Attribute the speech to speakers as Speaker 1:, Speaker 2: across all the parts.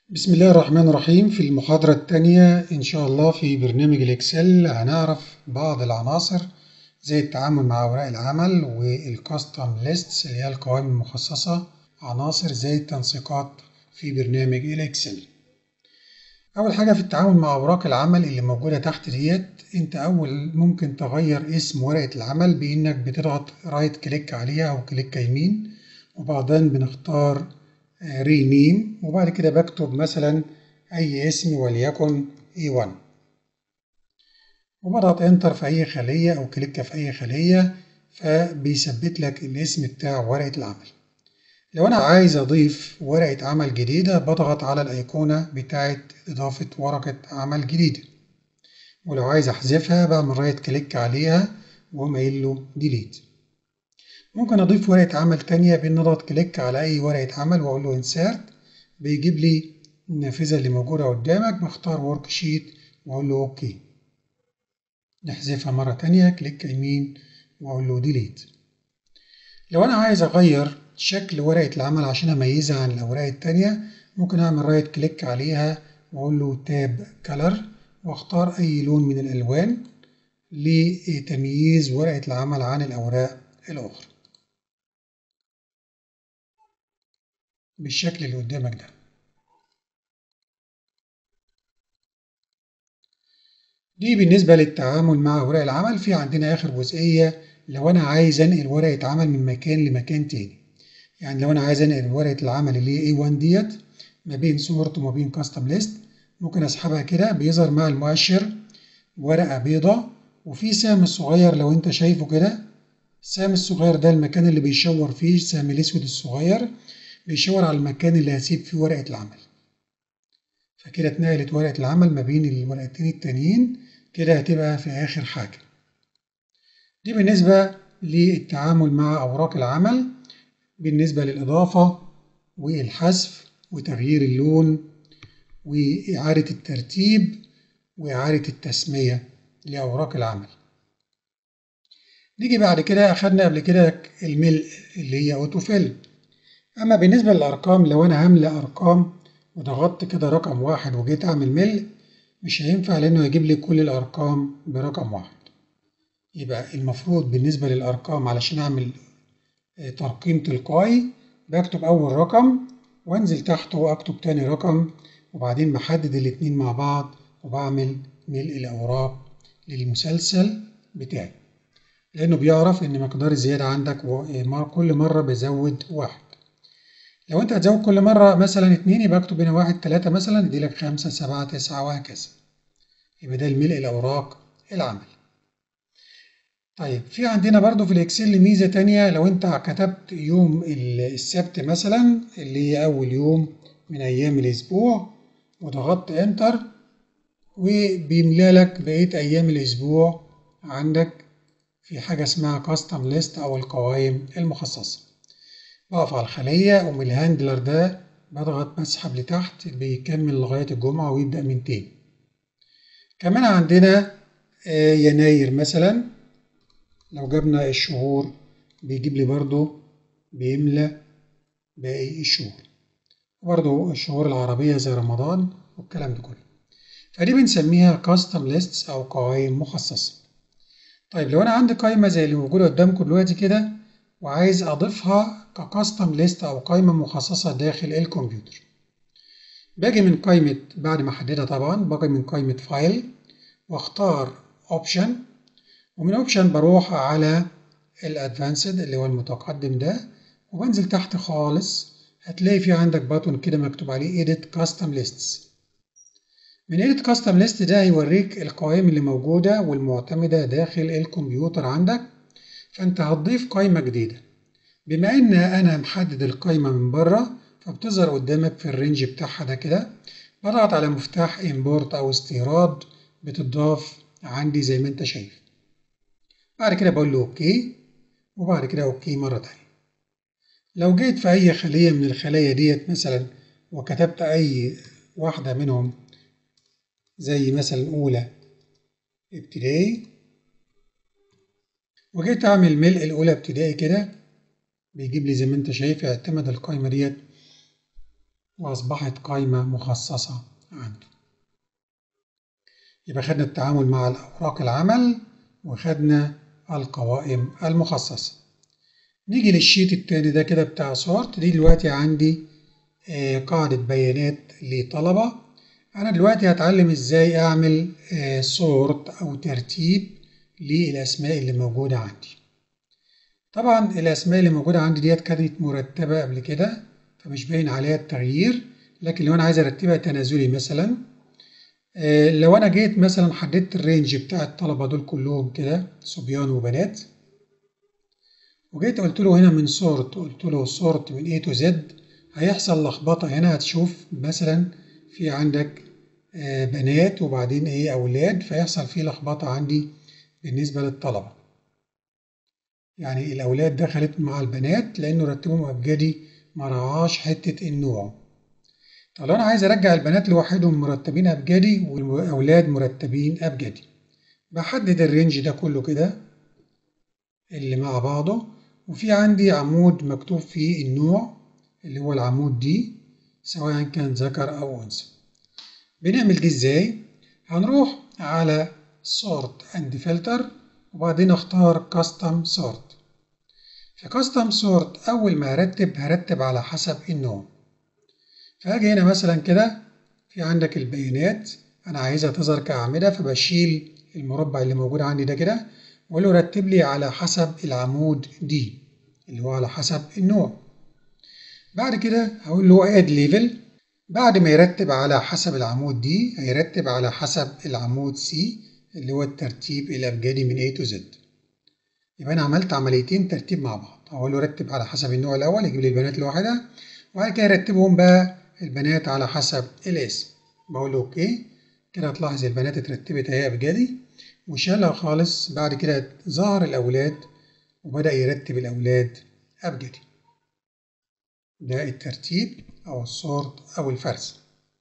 Speaker 1: بسم الله الرحمن الرحيم في المحاضرة الثانية إن شاء الله في برنامج الإكسل هنعرف بعض العناصر زي التعامل مع أوراق العمل والكاستم ليستس اللي هي القوائم المخصصة عناصر زي التنسيقات في برنامج الإكسل أول حاجة في التعامل مع أوراق العمل اللي موجودة تحت ديت أنت أول ممكن تغير اسم ورقة العمل بإنك بتضغط رايت كليك عليها أو كليك يمين وبعدين بنختار رينيم وبعد كده بكتب مثلا أي اسم وليكن E1 وبضغط انتر في أي خلية أو كليك في أي خلية فبيثبت لك الاسم بتاع ورقة العمل لو أنا عايز أضيف ورقة عمل جديدة بضغط على الأيقونة بتاعة إضافة ورقة عمل جديدة ولو عايز أحذفها بعمل رايت كليك عليها وأقوم قايل له ديليت ممكن أضيف ورقة عمل تانية بإن أضغط كليك على أي ورقة عمل وأقول له إنسيرت بيجيب لي النافذة اللي موجودة قدامك بختار ورك شيت وأقول له أوكي نحذفها مرة تانية كليك يمين وأقول له ديليت لو أنا عايز أغير شكل ورقة العمل عشان أميزها عن الأوراق التانية ممكن أعمل رايت كليك عليها وأقول له تاب كلر وأختار أي لون من الألوان لتمييز ورقة العمل عن الأوراق الأخرى بالشكل اللي قدامك ده دي بالنسبة للتعامل مع أوراق العمل في عندنا آخر جزئية لو أنا عايز أنقل ورقة عمل من مكان لمكان تاني يعني لو أنا عايز أنقل ورقة العمل اللي هي A1 ديت ما بين سورت وما بين كاستم ليست ممكن أسحبها كده بيظهر مع المؤشر ورقة بيضة وفي سهم صغير لو أنت شايفه كده السهم الصغير ده المكان اللي بيشاور فيه السهم الأسود الصغير بيشاور على المكان اللي هسيب فيه ورقة العمل فكده اتنقلت ورقة العمل ما بين الورقتين التانيين كده هتبقى في آخر حاجة دي بالنسبة للتعامل مع أوراق العمل بالنسبة للإضافة والحذف وتغيير اللون وإعادة الترتيب وإعادة التسمية لأوراق العمل نيجي بعد كده أخدنا قبل كده الملء اللي هي أوتوفيل أما بالنسبة للأرقام لو أنا هملأ أرقام وضغطت كده رقم واحد وجيت أعمل ملء مش هينفع لأنه هيجيب لي كل الأرقام برقم واحد يبقى المفروض بالنسبة للأرقام علشان أعمل ترقيم تلقائي بكتب أول رقم وأنزل تحته وأكتب تاني رقم وبعدين بحدد الاتنين مع بعض وبعمل ملء الأوراق للمسلسل بتاعي لأنه بيعرف إن مقدار الزيادة عندك كل مرة بزود واحد لو أنت هتزود كل مرة مثلا اتنين يبقى اكتب هنا واحد تلاتة مثلا يديلك خمسة سبعة تسعة وهكذا يبقى ده الملء الأوراق العمل طيب في عندنا برضو في الإكسل ميزة تانية لو أنت كتبت يوم السبت مثلا اللي هي أول يوم من أيام الأسبوع وضغطت انتر وبيملى لك بقية أيام الأسبوع عندك في حاجة اسمها كاستم ليست أو القوائم المخصصة بقف على الخلية ومن الهاندلر ده بضغط بسحب لتحت بيكمل لغاية الجمعة ويبدأ من تاني كمان عندنا يناير مثلا لو جبنا الشهور بيجيب لي برضو بيملى باقي الشهور برضو الشهور العربية زي رمضان والكلام ده كله فدي بنسميها كاستم ليستس أو قوائم مخصصة طيب لو أنا عندي قائمة زي اللي موجودة قدامكم دلوقتي كده وعايز أضيفها ككاستم ليست أو قائمة مخصصة داخل الكمبيوتر باجي من قائمة بعد ما أحددها طبعا باجي من قائمة فايل واختار اوبشن ومن اوبشن بروح على الادفانسد اللي هو المتقدم ده وبنزل تحت خالص هتلاقي في عندك باتون كده مكتوب عليه edit custom lists من edit custom list ده هيوريك القوائم اللي موجودة والمعتمدة داخل الكمبيوتر عندك فانت هتضيف قائمة جديدة بما ان انا محدد القائمة من بره فبتظهر قدامك في الرينج بتاعها ده كده بضغط على مفتاح import او استيراد بتضاف عندي زي ما انت شايف بعد كده بقول له اوكي وبعد كده اوكي مرة تانية لو جيت في اي خلية من الخلايا ديت مثلا وكتبت اي واحدة منهم زي مثلا اولى ابتدائي وجيت اعمل ملء الاولى ابتدائي كده بيجيب لي زي ما انت شايف اعتمد القائمة ديت وأصبحت قائمة مخصصة عنده يبقى خدنا التعامل مع الأوراق العمل وخدنا القوائم المخصصة نيجي للشيت التاني ده كده بتاع سورت دي دلوقتي عندي قاعدة بيانات لطلبة أنا دلوقتي هتعلم إزاي أعمل سورت أو ترتيب للأسماء اللي موجودة عندي طبعا الأسماء اللي موجودة عندي ديت كانت مرتبة قبل كده فمش باين عليها التغيير لكن لو أنا عايز أرتبها تنازلي مثلا لو أنا جيت مثلا حددت الرينج بتاع الطلبة دول كلهم كده صبيان وبنات وجيت قلت له هنا من سورت قلت له سورت من A to Z هيحصل لخبطة هنا هتشوف مثلا في عندك بنات وبعدين ايه أولاد فيحصل فيه لخبطة عندي بالنسبة للطلبة يعني الأولاد دخلت مع البنات لأنه رتبهم أبجدي ما رعاش حتة النوع طب لو أنا عايز أرجع البنات لوحدهم مرتبين أبجدي والأولاد مرتبين أبجدي بحدد الرينج ده كله كده اللي مع بعضه وفي عندي عمود مكتوب فيه النوع اللي هو العمود دي سواء كان ذكر أو أنثى بنعمل دي إزاي؟ هنروح على sort and filter وبعدين اختار custom sort في custom sort أول ما هرتب هرتب على حسب النوع فأجي هنا مثلا كده في عندك البيانات أنا عايزها تظهر كأعمدة فبشيل المربع اللي موجود عندي ده كده وأقول له رتب لي على حسب العمود دي اللي هو على حسب النوع بعد كده هقول له add level بعد ما يرتب على حسب العمود دي هيرتب على حسب العمود C اللي هو الترتيب الأبجدي من A to Z يبقى أنا عملت عمليتين ترتيب مع بعض هقول له رتب على حسب النوع الأول يجيب لي البنات لوحدها وبعد كده يرتبهم بقى البنات على حسب الاسم بقول له أوكي كده هتلاحظ البنات اترتبت اهي أبجدي وشالها خالص بعد كده ظهر الأولاد وبدأ يرتب الأولاد أبجدي ده الترتيب أو السورت أو الفرز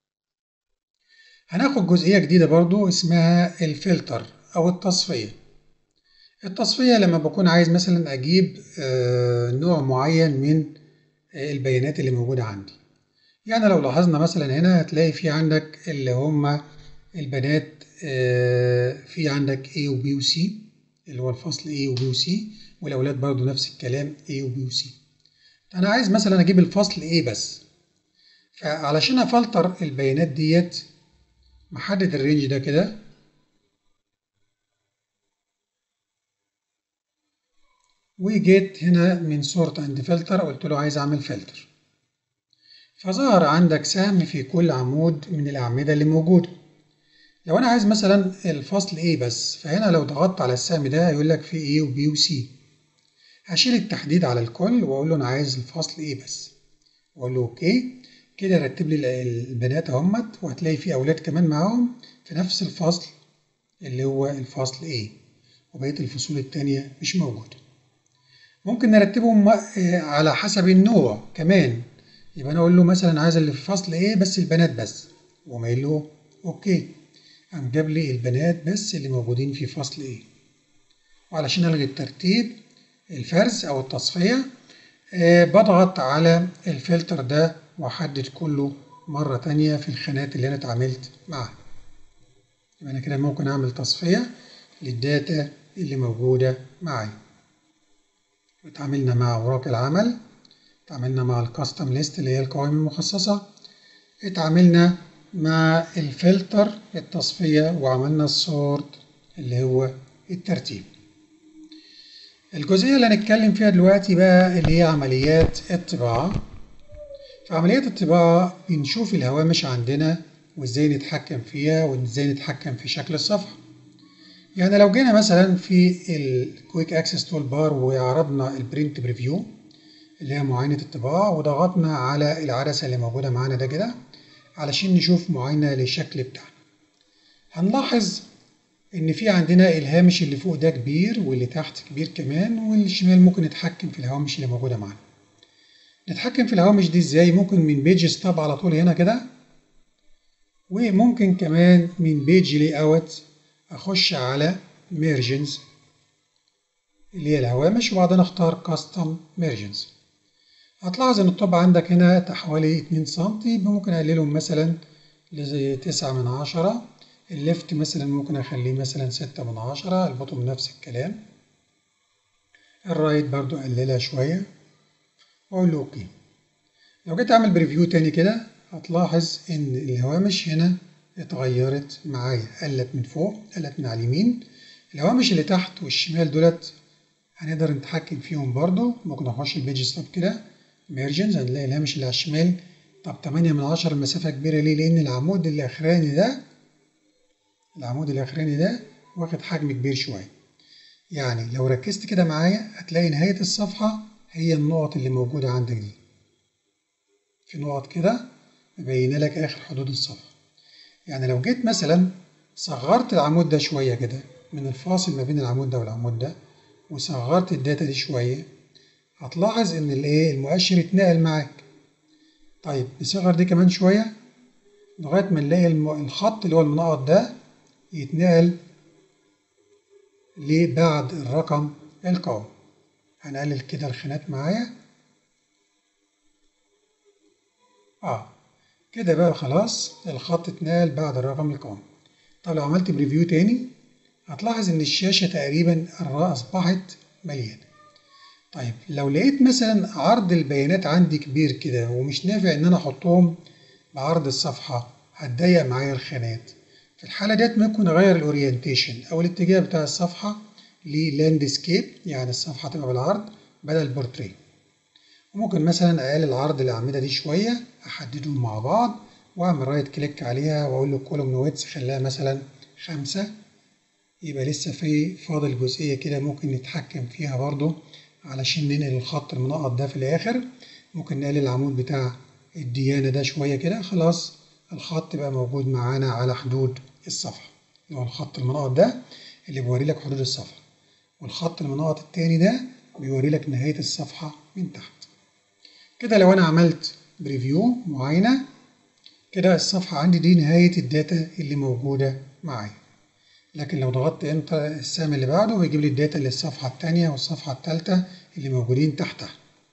Speaker 1: هناخد جزئية جديدة برضو اسمها الفلتر أو التصفية التصفية لما بكون عايز مثلا أجيب نوع معين من البيانات اللي موجودة عندي يعني لو لاحظنا مثلا هنا هتلاقي في عندك اللي هم البنات في عندك A و B و C اللي هو الفصل A و B و C والأولاد برضو نفس الكلام A و B و C أنا عايز مثلا أجيب الفصل A بس فعلشان أفلتر البيانات ديت محدد الرينج ده كده وجيت هنا من سورت اند فلتر قلت له عايز اعمل فلتر فظهر عندك سهم في كل عمود من الأعمدة اللي موجودة لو أنا عايز مثلا الفصل A بس فهنا لو ضغطت على السهم ده هيقول لك في A و B و C هشيل التحديد على الكل وأقول له أنا عايز الفصل A بس وأقول له أوكي كده رتب لي البنات اهمت وهتلاقي في أولاد كمان معاهم في نفس الفصل اللي هو الفصل A وبقية الفصول التانية مش موجودة ممكن نرتبهم على حسب النوع كمان يبقى أنا أقول له مثلا عايز اللي في فصل A بس البنات بس وأقوم قايل له أوكي قام جاب لي البنات بس اللي موجودين في فصل A وعلشان ألغي الترتيب الفرز أو التصفية أه بضغط على الفلتر ده وأحدد كله مرة تانية في الخانات اللي أنا اتعاملت معاها يبقى أنا كده ممكن أعمل تصفية للداتا اللي موجودة معايا اتعاملنا مع أوراق العمل اتعاملنا مع الكاستم ليست اللي هي القوائم المخصصة اتعاملنا مع الفلتر التصفية وعملنا السورت اللي هو الترتيب الجزئية اللي هنتكلم فيها دلوقتي بقى اللي هي عمليات الطباعة في عمليات الطباعة بنشوف الهوامش عندنا وازاي نتحكم فيها وازاي نتحكم في شكل الصفحة يعني لو جينا مثلا في الكويك اكسس تول بار وعرضنا البرنت بريفيو اللي هي معاينة الطباعة وضغطنا على العدسة اللي موجودة معانا ده كده علشان نشوف معاينة للشكل بتاعنا هنلاحظ إن في عندنا الهامش اللي فوق ده كبير واللي تحت كبير كمان واللي الشمال ممكن نتحكم في الهوامش اللي موجودة معانا نتحكم في الهوامش دي ازاي ممكن من بيج ستاب على طول هنا كده وممكن كمان من بيج لي اوت اخش على ميرجنز اللي هي الهوامش وبعدين اختار كاستم ميرجنز هتلاحظ إن الطب عندك هنا حوالي اتنين سنتي ممكن أقللهم مثلا لتسعة من عشرة الليفت مثلا ممكن أخليه مثلا ستة من عشرة البوتوم نفس الكلام الرايت برضو أقللها شوية وأقول له أوكي لو جيت أعمل بريفيو تاني كده هتلاحظ إن الهوامش هنا اتغيرت معايا قلت من فوق قلت من على اليمين الهوامش اللي تحت والشمال دولت هنقدر نتحكم فيهم برضو ممكن أخش البيج ستوب كده ميرجنز هنلاقي الهامش اللي على الشمال طب 8 من 10 المسافة كبيرة ليه؟ لأن العمود الأخراني ده العمود الأخراني ده واخد حجم كبير شوية يعني لو ركزت كده معايا هتلاقي نهاية الصفحة هي النقط اللي موجودة عندك دي في نقط كده مبينة لك آخر حدود الصفحة يعني لو جيت مثلا صغرت العمود ده شوية كده من الفاصل ما بين العمود ده والعمود ده وصغرت الداتا دي شوية هتلاحظ إن الإيه المؤشر اتنقل معاك طيب نصغر دي كمان شوية لغاية ما نلاقي الخط اللي هو المنقط ده يتنقل لبعد الرقم القومي هنقلل كده الخانات معايا اه كده بقى خلاص الخط اتنقل بعد الرقم القومي طب لو عملت بريفيو تاني هتلاحظ ان الشاشة تقريبا اصبحت مليانة طيب لو لقيت مثلا عرض البيانات عندي كبير كده ومش نافع ان انا احطهم بعرض الصفحة هتضيق معايا الخانات في الحالة ديت ممكن اغير الاورينتيشن او الاتجاه بتاع الصفحة للاندسكيب يعني الصفحة تبقى بالعرض بدل بورتريه وممكن مثلا اقلل عرض الاعمدة دي شوية احددهم مع بعض واعمل رايت كليك عليها واقول له كولوم ويدز خليها مثلا خمسة يبقى لسه في فاضل جزئية كده ممكن نتحكم فيها برضو علشان ننقل الخط المنقط ده في الآخر ممكن نقلل العمود بتاع الديانة ده شوية كده خلاص الخط بقى موجود معانا على حدود الصفحة اللي هو الخط المنقط ده اللي بيوري لك حدود الصفحة والخط المنقط التاني ده بيوري لك نهاية الصفحة من تحت كده لو أنا عملت بريفيو معاينة كده الصفحة عندي دي نهاية الداتا اللي موجودة معايا لكن لو ضغطت انتر السهم اللي بعده بيجيب لي الداتا للصفحة التانية والصفحة التالتة اللي موجودين تحتها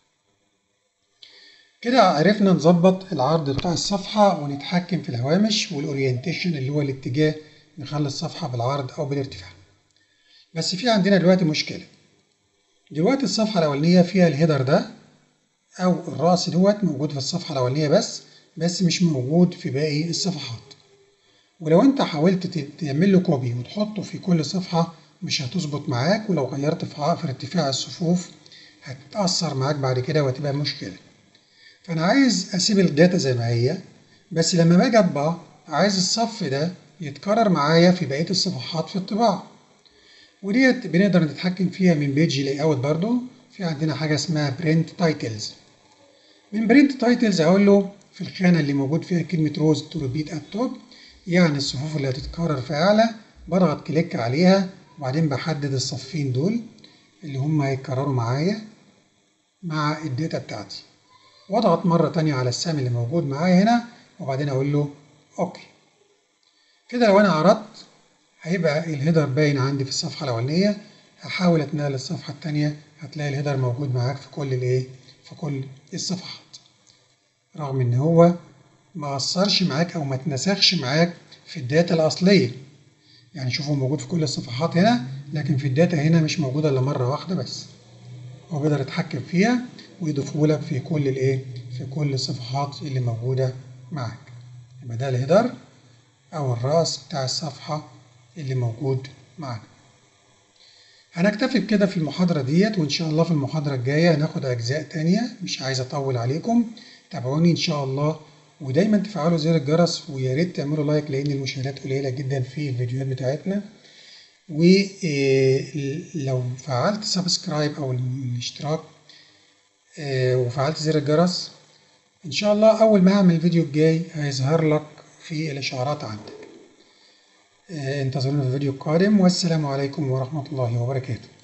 Speaker 1: كده عرفنا نظبط العرض بتاع الصفحة ونتحكم في الهوامش والأورينتيشن اللي هو الاتجاه نخلي الصفحة بالعرض أو بالارتفاع بس في عندنا دلوقتي مشكلة دلوقتي الصفحة الأولانية فيها الهيدر ده أو الرأس دوت موجود في الصفحة الأولانية بس بس مش موجود في باقي الصفحات ولو انت حاولت تعمل له كوبي وتحطه في كل صفحة مش هتظبط معاك ولو غيرت في ارتفاع الصفوف هتتأثر معاك بعد كده وهتبقى مشكلة فأنا عايز أسيب الداتا زي ما هي بس لما باجي أطبع عايز الصف ده يتكرر معايا في بقية الصفحات في الطباعة وديت بنقدر نتحكم فيها من بيج لاي اوت برضو في عندنا حاجة اسمها برنت تايتلز من برنت تايتلز هقول له في الخانة اللي موجود فيها كلمة روز تو ريبيت ات توب يعني الصفوف اللي هتتكرر في أعلى بضغط كليك عليها وبعدين بحدد الصفين دول اللي هم هيتكرروا معايا مع الداتا بتاعتي واضغط مرة تانية على السهم اللي موجود معايا هنا وبعدين أقول له أوكي كده لو أنا عرضت هيبقى الهيدر باين عندي في الصفحة الأولانية هحاول أتنقل للصفحة التانية هتلاقي الهيدر موجود معاك في كل الإيه في كل الصفحات رغم إن هو ما أثرش معاك أو ما اتنسخش معاك في الداتا الأصلية يعني شوفوا موجود في كل الصفحات هنا لكن في الداتا هنا مش موجودة إلا مرة واحدة بس هو بيقدر يتحكم فيها ويضيفه لك في كل الإيه في كل الصفحات اللي موجودة معاك يبقى ده الهيدر أو الرأس بتاع الصفحة اللي موجود معانا هنكتفي بكده في المحاضرة ديت وإن شاء الله في المحاضرة الجاية هناخد أجزاء تانية مش عايز أطول عليكم تابعوني إن شاء الله ودايما تفعلوا زر الجرس ويا ريت تعملوا لايك لان المشاهدات قليله جدا في الفيديوهات بتاعتنا ولو فعلت سبسكرايب او الاشتراك وفعلت زر الجرس ان شاء الله اول ما اعمل الفيديو الجاي هيظهر لك في الاشعارات عندك انتظرونا في الفيديو القادم والسلام عليكم ورحمه الله وبركاته